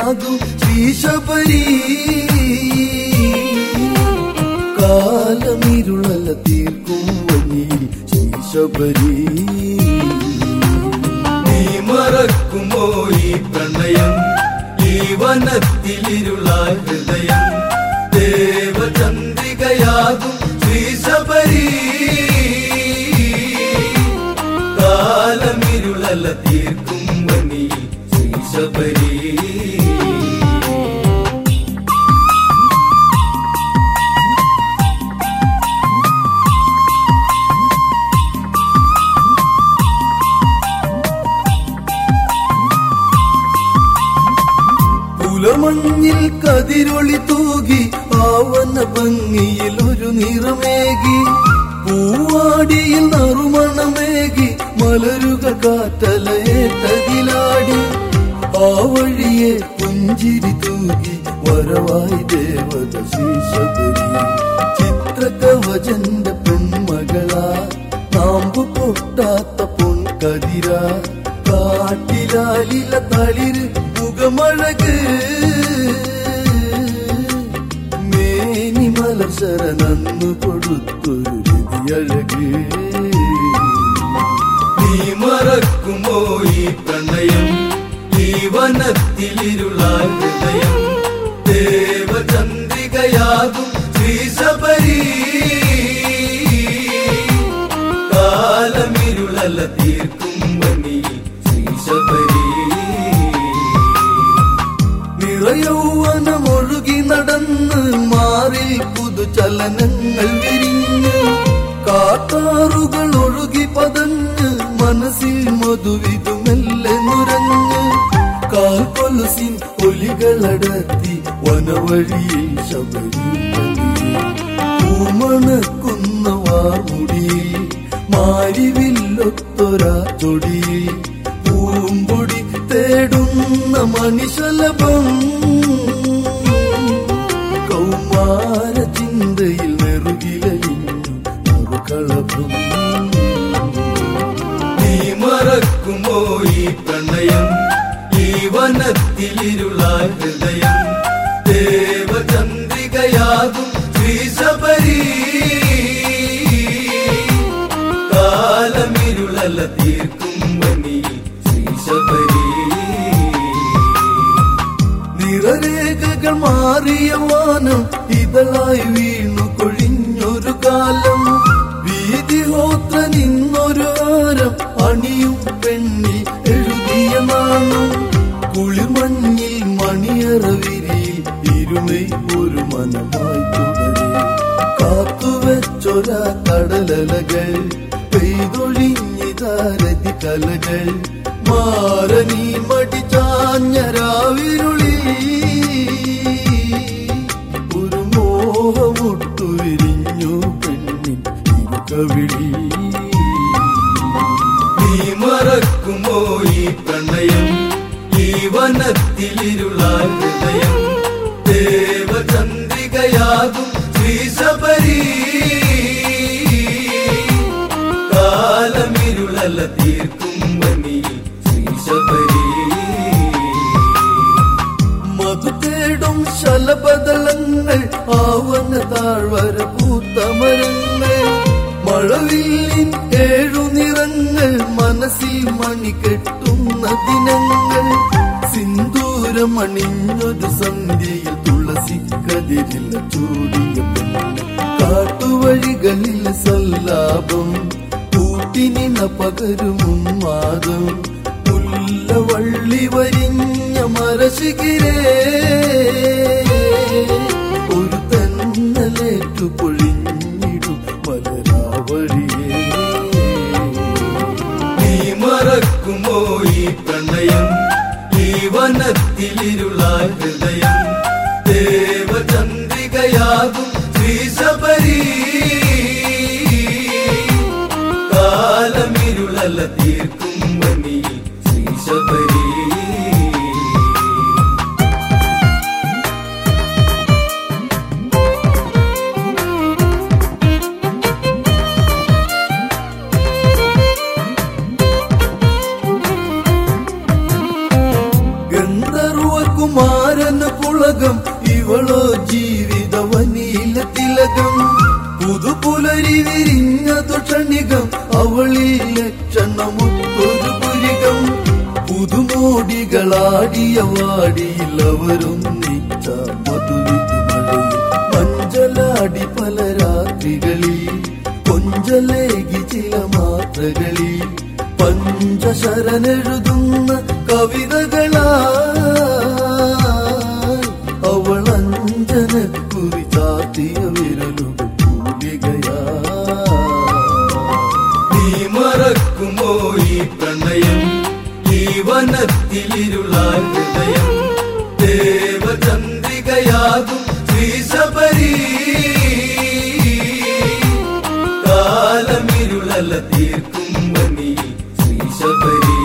ചന്ദ്രികയാകും ശ്രീശബരി കാലമിരുളല തീർക്കും വഴി ശ്രീശബരി നീ മറക്കുമോ ഈ പ്രണയം ഈ വനത്തിലിരുളായ ഹൃദയം ദേവചന്ദ്രികയാകും ശ്രീശബരി കാലമിരുളല തീർക്കും വനി ശ്രീശബരി പുലമഞ്ഞിൽ കതിരൊളി തൂകി ആവന ഭംഗിയിൽ ഒരു നിറമേകി പൂവാടിയിൽ നറുമണമേകി മലരുകൾ കാറ്റലയേറ്റതിലാടി ആ വഴിയെ പുഞ്ചിരി തൂകി വരവായി ദേവത ശ്രീശബരി ചിത്രകവചന്റെ പെൺമകളാ നാമ്പു പൊട്ടാത്ത പൊൻകതിര കാട്ടിലാലില തളിര് മുഖമഴക് മേനി മലർശരനന്നു കൊടുത്തൊരു രതിയഴക് നീ മറക്കുമോ ഈ പ്രണയം ഈ വനത്തിലിരുളായ ഹൃദയം ദേവചന്ദ്രികയാകും ശ്രീശബരി കാലമിരുളല തീർക്കും വനി ശ്രീശബരി നിറയൗവനമൊഴുകി നടന്ന് മാറിൽ പുതുചലനങ്ങൾ വിരിഞ്ഞ് കാട്ടാറുകൾ ഒഴുകി പതഞ്ഞ് മനസ്സിൽ മധുവിതുമെല്ലെ നുരഞ്ഞ് കാൽക്കൊലുസിൻ ഒലികളടത്തി വനവഴിയിൽ ശബരി പൂമണക്കുന്ന വാർമുടിയിൽ മാരിവില്ലൊത്തൊരാ ചൊടിയിൽ പൂമ്പൊടി തേടുന്ന മനുഷ്യലഭം കൗമാര ചിന്തയിൽ നെറുകിലലിഞ്ഞു മറുകളഭം നീ മറക്കുമോ ഈ പ്രണയം ഈ വനത്തിലിരുളായ ഹൃദയം ദേവചന്ദ്രികയാകും ശ്രീശബരി കാലമിരുളല തീർക്കും വനി ശ്രീശബരി നിറരേഖകൾ മാറിയ വാനം ഇതളായി വീണു കൊഴിഞ്ഞൊരു കാലം വീതിഹോത്ര നിന്നൊരു ആരം അണിയും പെണ്ണിൽ എഴുതിയ നാണം കുളിമഞ്ഞിൽ മണിയറ വിരിയിൽ ഇരുമൈ ഒരു മനമായി തുടരെ കാത്തുവെച്ചൊര കടലലകൾ പെയ്തൊഴിഞ്ഞിതാരതി കലകൾ മാറനീ മടി ചാഞ്ഞരാവിരുളി ഒരു മോഹമൊട്ടു വിരിഞ്ഞു പെണ്ണിൻ ഇരുകവിളി നീ മറക്കുമോ ഈ പ്രണയം ഈ വനത്തിലിരുളായ ഹൃദയം ദേവചന്ദ്രികയാകും ശ്രീശബരി കാലമിരുളല തീർക്കും വനി ശ്രീശബരി മധു തേടും ശലബദളങ്ങൾ ആവന താഴ്വര പൂത്തമരങ്ങൾ മഴവില്ലിൻ ഏഴു നിറങ്ങൾ മനസ്സിൽ മണി കെട്ടുന്ന ദിനങ്ങൾ സിന്ദൂരമണിഞ്ഞൊരു സന്ധ്യയിൽ തുളസി കതിരിൽ ചൂടിയ പെണ്ണ് കാട്ടുവഴികളിൽ സല്ലാപം കൂട്ടിനിന പകരും ഉന്മാദം മുല്ലവള്ളി വരിഞ്ഞ മരശിഖിരേ ഒരു തന്നലേറ്റു പൊഴിഞ്ഞിടും മലരാവഴിയേ നീ മറക്കുമോ ഈ പ്രണയം ഈ വനത്തിലിരുളായ ഹൃദയം ദേവചന്ദ്രികയാകും ശ്രീശബരി കാലമിരുളല തീർക്കും വനി ശ്രീശബരി ഗന്ധർവകുമാര പുളകം ഇവളോ ജീവിതവനിയിലെ തിലകം പുതുപുലരി വിരിഞ്ഞതു ക്ഷണികം അവളിൽ ലക്ഷണമൊത്തൊരു പുരികം പുതുമോടികളാടിയ വാടിയിൽ അവരൊന്നിച്ച മധുവിധുമഴയിൽ മഞ്ചലാടി പല രാത്രികളിൽ കൊഞ്ചലേകി ചില മാത്രകളിൽ പഞ്ചശരനെഴുതുന്ന കവിതകളായി അവൾ അഞ്ജന കുറി ചാത്തിയ വിരലുകൾ കൂലികയാ നീ മറക്കുമോ ഈ പ്രണയം ഈ വനത്തിലിരുളാൻ ഹൃദയം ദേവചന്ദ്രികയാകും ശ്രീശബരി കാലമിരുളല തീർക്കും വനി ശ്രീശബരി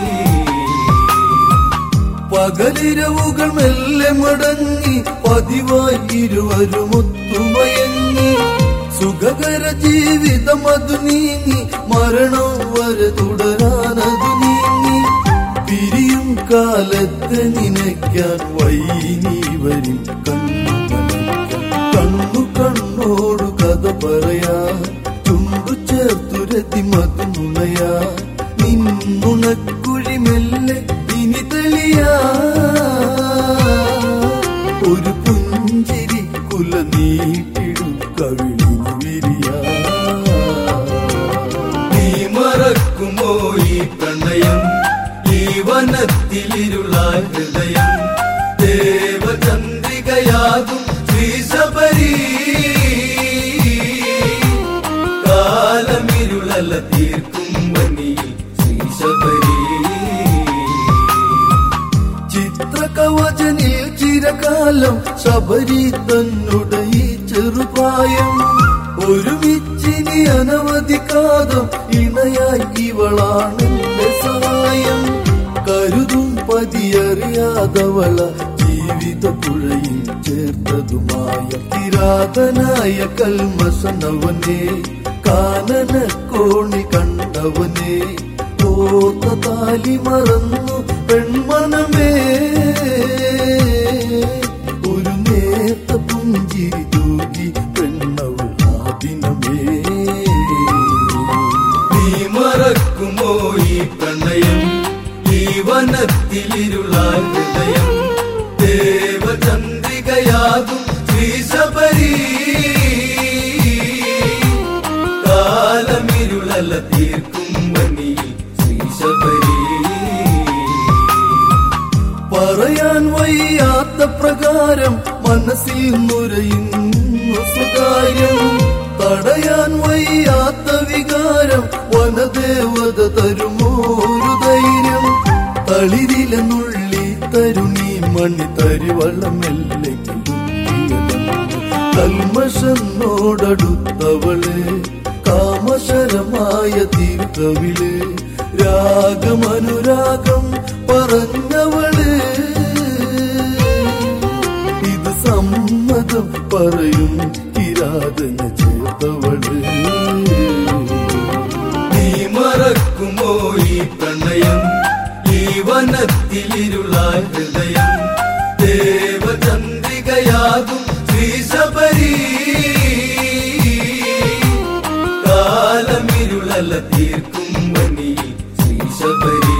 പകലിരവുകൾ മെല്ലെ മടങ്ങി പതിവായി ഇരുവരും ഒത്തുമയങ്ങി സുഖകര ജീവിതം അതു നീങ്ങി മരണം വരെ തുടരാനതു നീങ്ങി പിരിയും കാലത്തെ നിനയ്ക്കാൻ വൈനി വരും കണ്ണു നനയ്ക്കാൻ. കണ്ണു കണ്ണോടു കഥ പറയാ ചുണ്ടു ചേർത്തുരതി മധുനുണയാ നിന്നുണക്കുഴി മെല്ലെ ഇനി തെളിയാ ഒരു പുഞ്ചിരി കുല നീട്ടിടും കവിളിന് വിരിയാ നീ മറക്കുമോ ഈ പ്രണയം ഈ വനത്തിലിരുളാൻ ഹൃദയം ദേവചന്ദ്രികയാകും ശ്രീശബരി കാലമിരുളല തീർക്കും വനി ശ്രീശബരി ചിത്രകവചനിൽ ചിരകാലം ശബരി തന്നുടെ ഈ ചെറുപ്രായം ഒരുമിച്ചിനി അനവധി കാതം ഇണയായി ഇവളാണെന്റെ സഹായം കരുതും പതിയറിയാതവള ജീവിത പുഴയിൽ ചേർത്തതുമായ കിരാതനായ കൽമസനവനെ കാനന കോണി കണ്ടവനെ ഓർത്ത താലി മറന്നു പെൺമനമേ ഒരു നേർത്ത പുഞ്ചിരി തൂകി പെണ്ണവൾ ആദിനമേ നീ മറക്കുമോ ഈ പ്രണയം ഈ വനത്തിലിരുളാൻ ഹൃദയം ദേവചന്ദ്രികയാകും ശ്രീശബരി കാലമിരുളല തീർക്കും വനി ശ്രീശബരി പറയാൻ വയ്യാത്ത പ്രകാരം മനസ്സിൽ നുരയുന്നു സ്വകാര്യം തടയാൻ വയ്യാത്ത വികാരം വനദേവത തരുമോരു ധൈര്യം തളിരിലെ നുള്ളി തരുണി മണി തരിവളമെല്ലെ കൽമഷന്നോടടുത്തവള് കാമശരമായ തീർത്തവിള് രാഗമനുരാഗം പറഞ്ഞവള് ഇത് സമ്മതം പറയും കിരാതന ചേർത്തവള് നീ മറക്കുമോ ഈ പ്രണയം ഈ വനത്തിലിരുളാൻ ഹൃദയം ദേവചന്ദ്രികയാകും ശ്രീശബരി കാലമിരുളല തീർക്കും വനി ശ്രീശബരി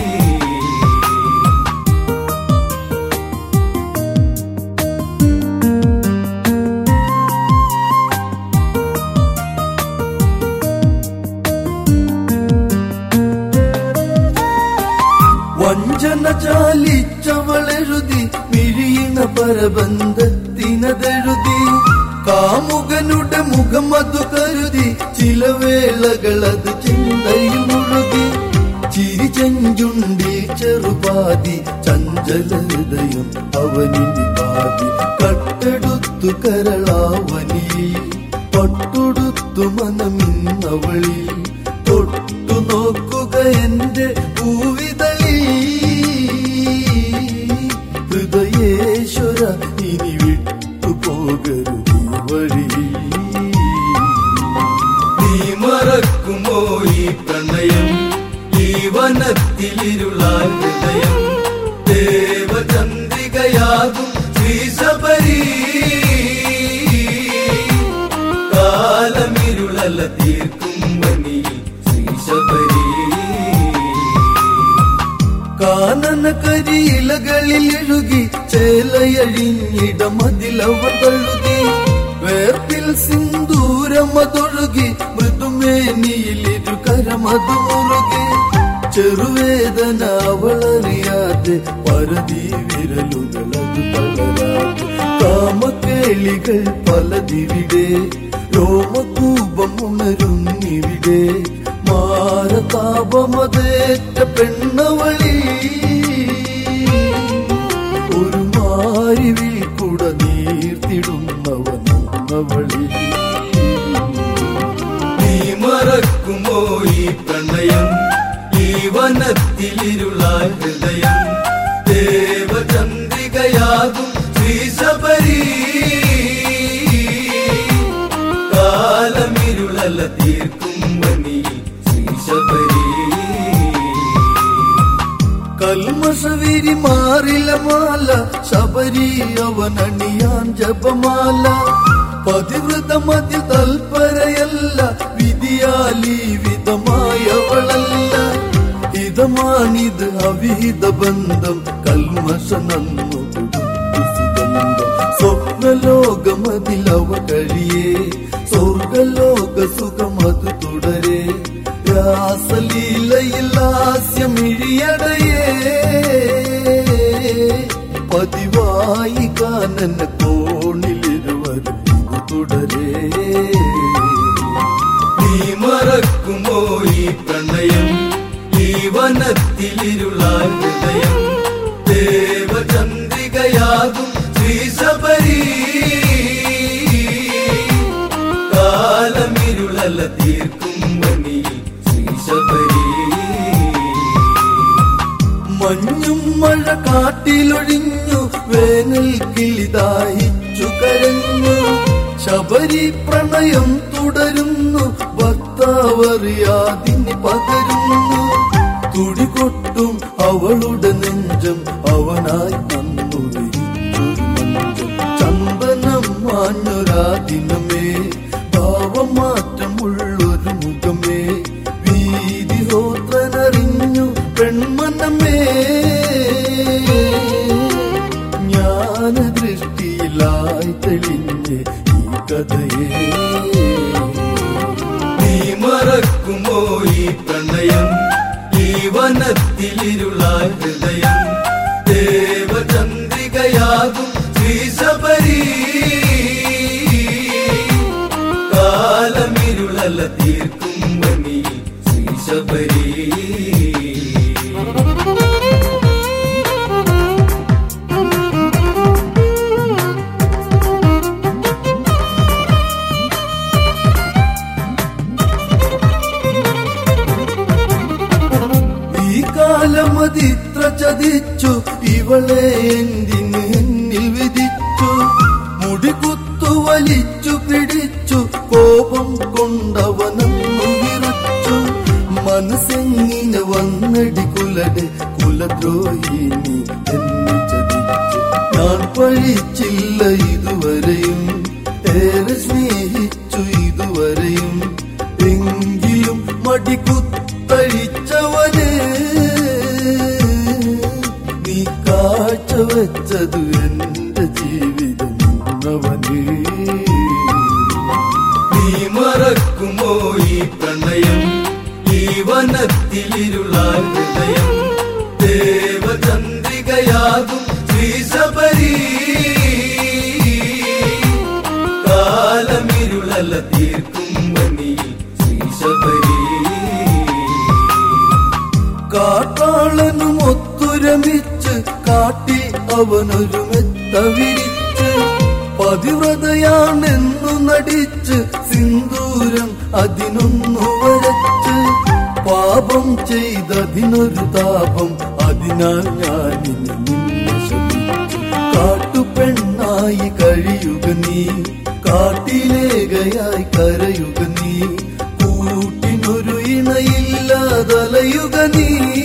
വഞ്ചന ചാലിച്ചവളെഴുതി മിഴിയണ പരബന്ധത്തിനതെഴുതി കാമുകനുടെ മുഖം അതു കരുതി ചില വേളകളത് ചിന്തയിൽ മുഴുകി ചിരി ചെഞ്ചുണ്ടിൽ ചെറുപാതി ചഞ്ചല ഹൃദയം അവനിന്റെ പാതി കട്ടെടുത്തു കരളാവനി പട്ടുടുത്തു മനമിന്നവളിൽ തൊട്ടു നോക്കുക എന്റെ പൂവിതളി ഹൃദയേശ്വര ഇനി വിട്ടു പോകരുത് ഈ വഴി നീ മറക്കുമോ ഈ പ്രണയം ഈ വനത്തിലിരുളാൻ ഹൃദയം ദേവചന്ദ്രികയാകും ശ്രീ കാനന കരിയിലകളിൽ എഴുകി ചേലയഴിഞ്ഞിട മതിലവർ തഴുകി വേർപ്പിൽ സിന്ദൂരമതൊഴുകി മൃദുമേനിയിലിരു കരമതു മുറുകി ചെറുവേദന അവളറിയാതെ പരതി വിരലുകളത് തളരാതെ കാമക്കേളികൾ പലതിവിടെ രോമകൂപം ഉണരുന്നിവിടെ മാരതാപമതേറ്റ പെണ്ണവളി ഒരു മാരിവിൽ കുട നീർത്തിടുന്നവനവളി നീ മറക്കുമോ ഈ പ്രണയം ഈ വനത്തിലിരുളായ ഹൃദയം ദേവചന്ദ്രികയാകും ശ്രീശബരി കാലമിരുളല തീർക്കും വനി ശ്രീശബരി കൽമസവിരി മാറില മാല ശബരി അവനണിയാൻ ജപമാല പതിവൃതമതിൽ തൽപരയല്ല വിധിയാലി വിധമായവളല്ല ഹിതമാണിത് അവിഹിത ബന്ധം കൽമശ നന്നു സുഗന്ധം സ്വപ്നലോകമതിലവ കഴിയേ സ്വർഗലോക സുഖമത് തുടരേ രാസലീലയിൽ ഹാസ്യമിഴിയടയേ പതിവായി കാനന കോണിലിരുവരും ഇത് തുടരേ നീ മറക്കുമോ ഈ പ്രണയം ഈ വനത്തിലിരുളായ ഹൃദയം ദേവചന്ദ്രികയാകും ശ്രീശബരി കാലമിരുളല തീർക്കും വനി ശ്രീശബരി മഞ്ഞും മഴ കാട്ടിലൊഴിഞ്ഞു വേനൽ കിളിതായിച്ചു കരഞ്ഞു ശബരി പ്രണയം തുടരുന്നു ഭർത്താവറിയാതിന് പകരുന്നു തുടികൊട്ടും അവളുടെ നെഞ്ചം അവനായി വന്നു വിരിച്ചൊരു മഞ്ചം ചന്ദനം മാഞ്ഞൊരാ ദിനമേ ഭാവമാറ്റമുള്ളൊരു മുഖമേ വീതി ഹോത്രനറിഞ്ഞു പെൺമനമേ ജ്ഞാന ദൃഷ്ടിയിലായി തെളിഞ്ഞ് ഈ കഥയെ നീ മറക്കുമോ ഈ പ്രണയം ഈ വനത്തിലിരുളായ ഹൃദയം ദേവചന്ദ്രികയാകും ശ്രീശബരി കാലമിരുളല തീർക്കും വനി ശ്രീശബരി ഈ കാലമതിത്ര ചതിച്ചു ഇവളെ എന്തിന് എന്നിൽ വിധിച്ചു മുടികുത്തു വലിച്ചു പിടിച്ചു കോപം കൊണ്ടവനന്നു വിറച്ചു മനസ്സെങ്ങിനെ വന്നടി കുലടെ കുലദ്രോഹി നീ എന്നെ ചതിച്ചു ഞാൻ പഴിച്ചില്ല ഇതുവരെയും ഏറെ സ്നേഹിച്ചു ഇതുവരെയും എങ്കിലും മടികുത്തഴിച്ചവന് നീ കാഴ്ച വെച്ചതു എന്റെ ജീവിതം അവന് നീ മറക്കുമോ ഈ പ്രണയം ഈ വനത്തിലിരുളായ ഹൃദയം ദേവചന്ദ്രികയാകും ശ്രീശബരി കാലമിരുളല തീർക്കും വനി ശ്രീശബരി കാട്ടാളനും ഒത്തുരമിച്ച് കാട്ടി അവനൊരു മെത്ത വിരിച്ച് പതിവ്രതയാണെന്നു നടിച്ച് സിന്ദൂരം അതിനൊന്നു വരച്ച് പാപം ചെയ്തതിനൊരു താപം അതിനാൽ ഞാനിന് നിന്നെ ശപിച്ചു കാട്ടുപെണ്ണായി കഴിയുക നീ കാട്ടിലേകയായി കരയുക നീ കൂട്ടിനൊരു ഇണയില്ലാതലയുക നീ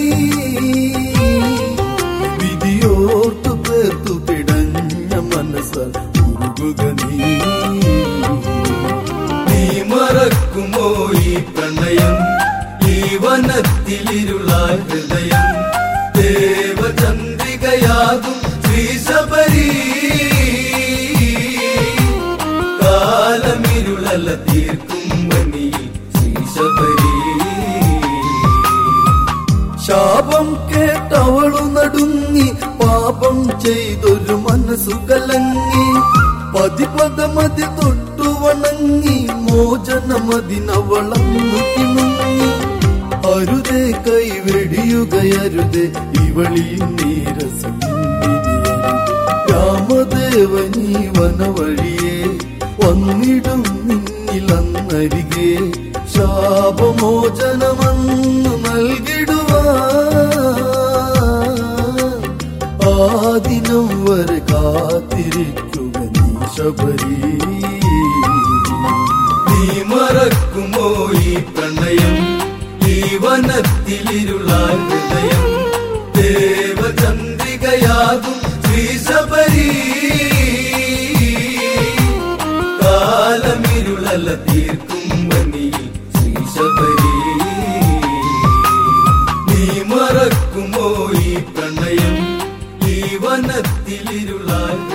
വിധിയോർത്തു പേർത്തു പിടഞ്ഞ മനസ്സ ഉരുകുക നീ നീ മറക്കുമോ ഈ പ്രണയം ഈ വനത്തിലിരുളായ ഹൃദയം ശാപം കേട്ടവളു നടുങ്ങി പാപം ചെയ്തൊരു മനസ്സു കലങ്ങി പതിപദമതി തൊട്ടു വണങ്ങി മോചനമതിനവളന്നു കിണുങ്ങി അരുതേ കൈവെടിയുകയരുതേ ഇവളീ നീരസം രാമദേവനീ വനവഴിയെ വന്നിടും നിന്നിലന്നരികെ ശാപമോചനമന്നു നൽകിടുവാ ആദിനം വരെ കാത്തിരിക്കുക നീ ശബരി നീ മറക്കുമോ ഈ പ്രണയം ഈ വനത്തിലിരുളാൻ ഹൃദയം ദേവചന്ദ്രികയാകും ശ്രീശബരി കാലമിരുളല തീർക്കും വനിയിൽ ശ്രീശബരി നീ മറക്കുമോ ഈ പ്രണയം ഈ വനത്തിലിരുളാൻ